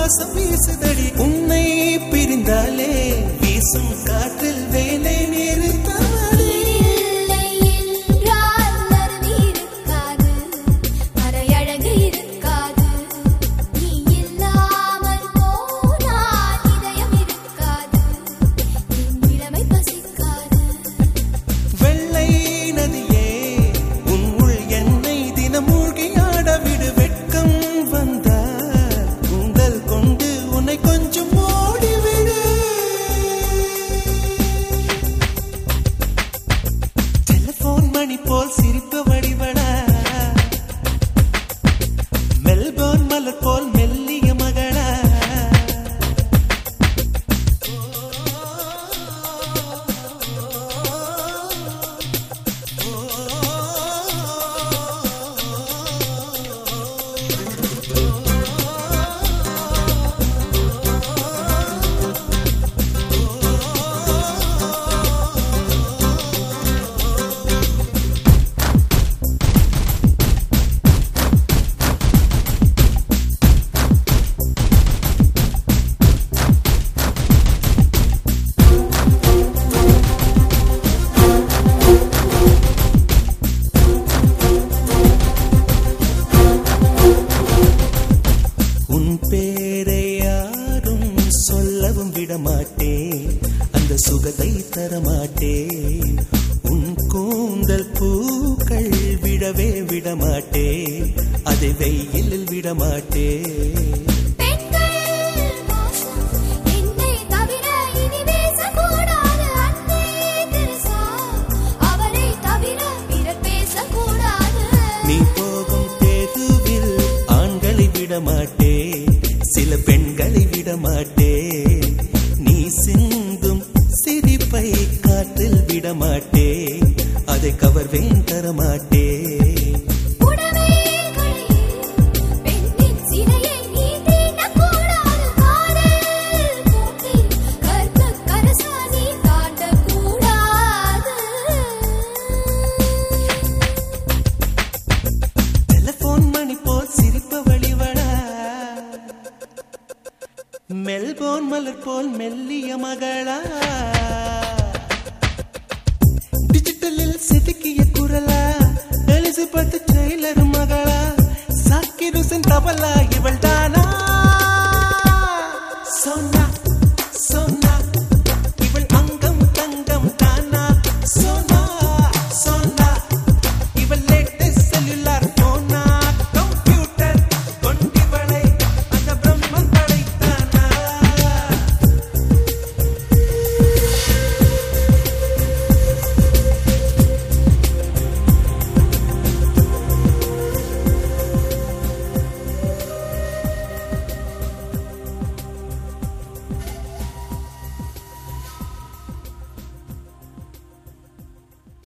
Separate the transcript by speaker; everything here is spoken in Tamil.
Speaker 1: வாசம் வீசுதடி உன்னை பிரிந்தாலே வீசும் காற்றில் வேலை நிறுத்தவடி
Speaker 2: இல்லை என்றால் அருவி இருக்காது மறையழகு இருக்காது நீ இல்லாமல் போனால் இதயம் இருக்காது என் இளமை பசிக்காது
Speaker 1: வெள்ளை நதியே உன் உள் என்னை தினம் மூழ்கியாட விடு வெட்கம் வந்தால் கூந்தல் கொண்டு உன்னை கொஞ்சம் ஓடிவிடு டெலிபோன் மணி போல் சிரிப்பு வடிவடா மெல்போர்ன் மலர் போல் மெல்லிய மகளா உன் பேரை யாரும் சொல்லவும் விடமாட்டேன் அந்த சுகத்தை தரமாட்டேன் உன் கூந்தல் பூக்கள் விடவே விடமாட்டேன் அதை வெயிலில் விடமாட்டேன்
Speaker 2: பெண்கள் மோசம் என்னை தவிர இனி பேசக்கூடாது அன்பே தெரசா அவரை தவிர பிறர் பேசக்கூடாது
Speaker 1: நீ போகும் தெருவில் ஆண்களை விடமாட்டேன் சில பெண்களை விடமாட்டேன் நீ சிந்தும் சிரிப்பை காற்றில் விடமாட்டேன் அதை கவர்வேன் தரமாட்டேன்
Speaker 2: உடவே களையில் பெண்ணின் சிலையை நீ தீண்டக்கூடாது காதல் கூட்டில் கற்பு கரசா நீ தாண்டக்கூடாது
Speaker 1: டெலிபோன் மணி போல் சிரிப்ப வழிவடா மெல்போன் மலர் போல் மெல்லிய மகளா டிஜிட்டலில் செதுக்கிய குரலா எலிசபெத் டெய்லர் மகளா சாக்கிர் ஹுசேன் தபலா